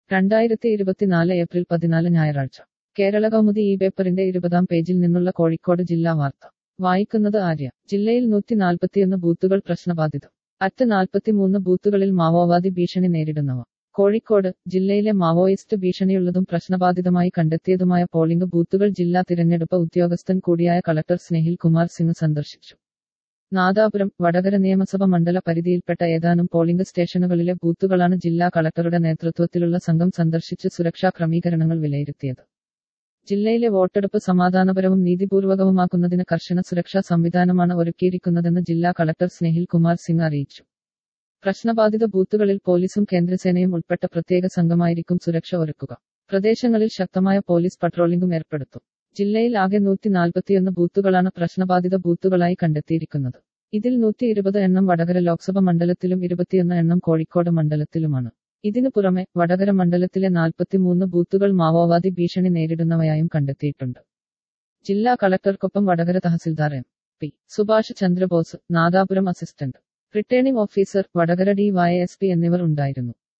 രണ്ടായിരത്തി ഇരുപത്തിനാല് ഏപ്രിൽ പതിനാല് ഞായറാഴ്ച കേരള കൗമുദി ഈ പേപ്പറിന്റെ ഇരുപതാം പേജിൽ നിന്നുള്ള കോഴിക്കോട് ജില്ലാ വാർത്ത വായിക്കുന്നത് ആര്യ ജില്ലയിൽ നൂറ്റി നാൽപ്പത്തിയൊന്ന് ബൂത്തുകൾ പ്രശ്നബാധിതം അറ്റ് നാൽപ്പത്തിമൂന്ന് ബൂത്തുകളിൽ മാവോവാദി ഭീഷണി നേരിടുന്നവ കോഴിക്കോട് ജില്ലയിലെ മാവോയിസ്റ്റ് ഭീഷണിയുള്ളതും പ്രശ്നബാധിതമായി കണ്ടെത്തിയതുമായ പോളിംഗ് ബൂത്തുകൾ ജില്ലാ തിരഞ്ഞെടുപ്പ് ഉദ്യോഗസ്ഥൻ കൂടിയായ കളക്ടർ സ്നേഹിൽ കുമാർ സിംഗ് സന്ദർശിച്ചു നാദാപുരം വടകര നിയമസഭ മണ്ഡല പരിധിയിൽപ്പെട്ട ഏതാനും പോളിംഗ് സ്റ്റേഷനുകളിലെ ബൂത്തുകളാണ് ജില്ലാ കളക്ടറുടെ നേതൃത്വത്തിലുള്ള സംഘം സന്ദർശിച്ച് സുരക്ഷാ ക്രമീകരണങ്ങൾ വിലയിരുത്തിയത് ജില്ലയിലെ വോട്ടെടുപ്പ് സമാധാനപരവും നീതിപൂർവകവുമാക്കുന്നതിന് കർശന സുരക്ഷാ സംവിധാനമാണ് ഒരുക്കിയിരിക്കുന്നതെന്ന് ജില്ലാ കളക്ടർ സ്നേഹിൽ കുമാർ സിംഗ് അറിയിച്ചു പ്രശ്നബാധിത ബൂത്തുകളിൽ പോലീസും കേന്ദ്രസേനയും ഉൾപ്പെട്ട പ്രത്യേക സംഘമായിരിക്കും സുരക്ഷ ഒരുക്കുക പ്രദേശങ്ങളിൽ ശക്തമായ പോലീസ് പട്രോളിംഗും ഏർപ്പെടുത്തും ജില്ലയിൽ ആകെ നൂറ്റി നാൽപ്പത്തിയൊന്ന് ബൂത്തുകളാണ് പ്രശ്നബാധിത ബൂത്തുകളായി കണ്ടെത്തിയിരിക്കുന്നത് ഇതിൽ നൂറ്റി ഇരുപത് എണ്ണം വടകര ലോക്സഭ മണ്ഡലത്തിലും ഇരുപത്തിയൊന്ന് എണ്ണം കോഴിക്കോട് മണ്ഡലത്തിലുമാണ് ഇതിനു പുറമെ വടകര മണ്ഡലത്തിലെ നാൽപ്പത്തിമൂന്ന് ബൂത്തുകൾ മാവോവാദി ഭീഷണി നേരിടുന്നവയായും കണ്ടെത്തിയിട്ടുണ്ട് ജില്ലാ കളക്ടർക്കൊപ്പം വടകര തഹസിൽദാർ M P Subhash Chandrabose Nadapuram assistant returning officer Vadakara D Y S P എന്നിവർ ഉണ്ടായിരുന്നു